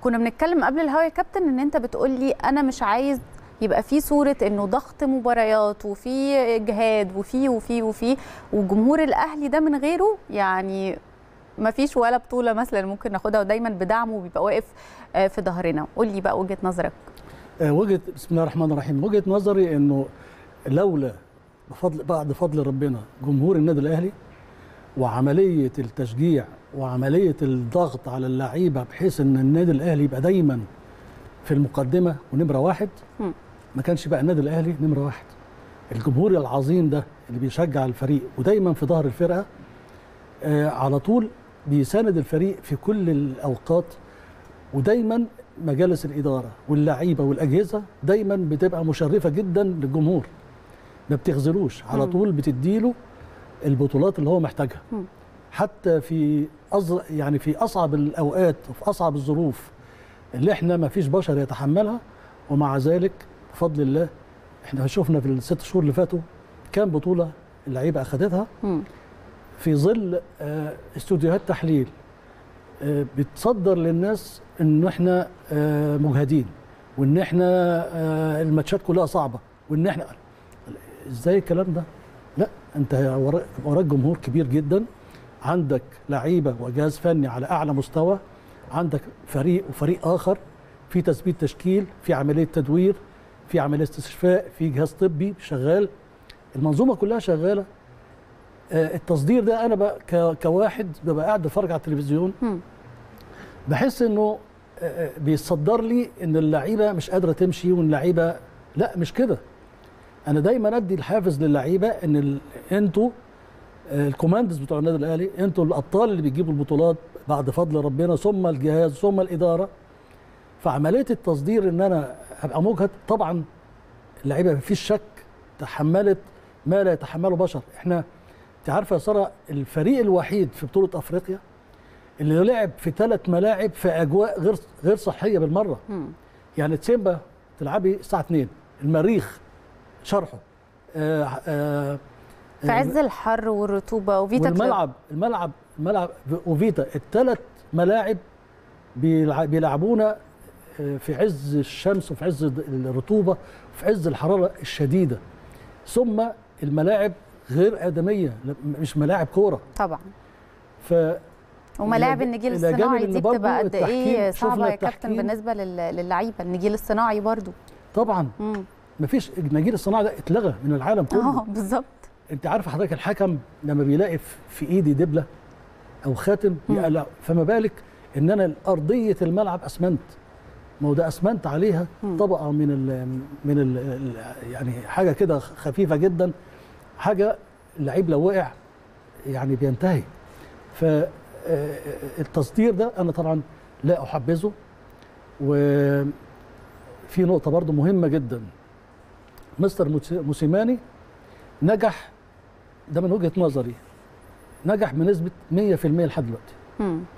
كنا بنتكلم قبل الهوا يا كابتن ان انت بتقول لي انا مش عايز يبقى في صوره انه ضغط مباريات وفي اجهاد وفي وفي وفي وجمهور الاهلي ده من غيره يعني ما فيش ولا بطوله مثلا ممكن ناخدها ودايما بدعمه بيبقى واقف آه، في ظهرنا قول لي بقى وجهه نظرك آه، وجهه بسم الله الرحمن الرحيم وجهه نظري انه لولا بفضل بعد فضل ربنا جمهور النادي الاهلي وعمليه التشجيع وعمليه الضغط على اللعيبه بحيث ان النادي الاهلي يبقى دايما في المقدمه ونمره واحد مم. ما كانش بقى النادي الاهلي نمره واحد الجمهور العظيم ده اللي بيشجع الفريق ودايما في ظهر الفرقه آه على طول بيساند الفريق في كل الاوقات ودايما مجالس الاداره واللعيبه والاجهزه دايما بتبقى مشرفه جدا للجمهور ما بتخذلوش على مم. طول بتديله البطولات اللي هو محتاجها مم. حتى في أز... يعني في اصعب الاوقات وفي اصعب الظروف اللي احنا ما فيش بشر يتحملها ومع ذلك بفضل الله احنا شفنا في الست شهور اللي فاتوا كام بطوله اللعيبه اخذتها مم. في ظل آه، استوديوهات تحليل آه، بتصدر للناس ان احنا آه، مجهدين وان احنا آه، الماتشات كلها صعبه وان احنا ازاي الكلام ده؟ لا انت وراك وراك جمهور كبير جدا عندك لعيبه وجهاز فني على اعلى مستوى عندك فريق وفريق اخر في تثبيت تشكيل في عمليه تدوير في عمليه استشفاء في جهاز طبي شغال المنظومه كلها شغاله آه، التصدير ده انا بقى ك- كواحد ببقى قاعد بتفرج على التلفزيون مم. بحس انه آه، آه، بيتصدر لي ان اللعيبه مش قادره تمشي واللعيبه لا مش كده انا دايما ادي الحافز للعيبه ان ال... انتوا آه، الكوماندز بتوع النادي الاهلي انتوا الابطال اللي بيجيبوا البطولات بعد فضل ربنا ثم الجهاز ثم الاداره فعمليه التصدير ان انا ابقى مجهد طبعا اللعيبه مفيش شك تحملت ما لا يتحمله بشر احنا انت عارفه يا ساره الفريق الوحيد في بطوله افريقيا اللي لعب في ثلاث ملاعب في اجواء غير غير صحيه بالمره مم. يعني تسيمبا تلعبي الساعه 2 المريخ شرحه آه آه في عز الحر والرطوبه وفيتا كلوب. والملعب الملعب الملعب وفيتا الثلاث ملاعب بيلع- بيلعبونا آه، في عز الشمس وفي عز الرطوبه وفي عز الحراره الشديده ثم الملاعب غير ادميه لا- مش ملاعب كوره طبعا ف وملاعب إلى- النجيل إلى جانب الصناعي إن دي برضو بتبقى قد ايه التحكيم، صعبه شفنا يا كابتن التحكيم. بالنسبه لل- للعيبه النجيل الصناعي برضو طبعا مم. مفيش النجيل الصناعي ده اتلغى من العالم كله اه بالظبط انت عارف حضرتك الحكم لما بيلاقي في- في ايدي دبله او خاتم مم. يقلق فما بالك ان انا ارضيه الملعب اسمنت ما هو ده اسمنت عليها مم. طبقه من ال من ال يعني حاجه كده خفيفه جدا حاجه اللعيب لو وقع يعني بينتهي فالتصدير ده انا طبعا لا احبذه وفي نقطه برضو مهمه جدا مستر موتس- موسيماني نجح ده من وجهه نظري نجح بنسبه 100% لحد دلوقتي مم.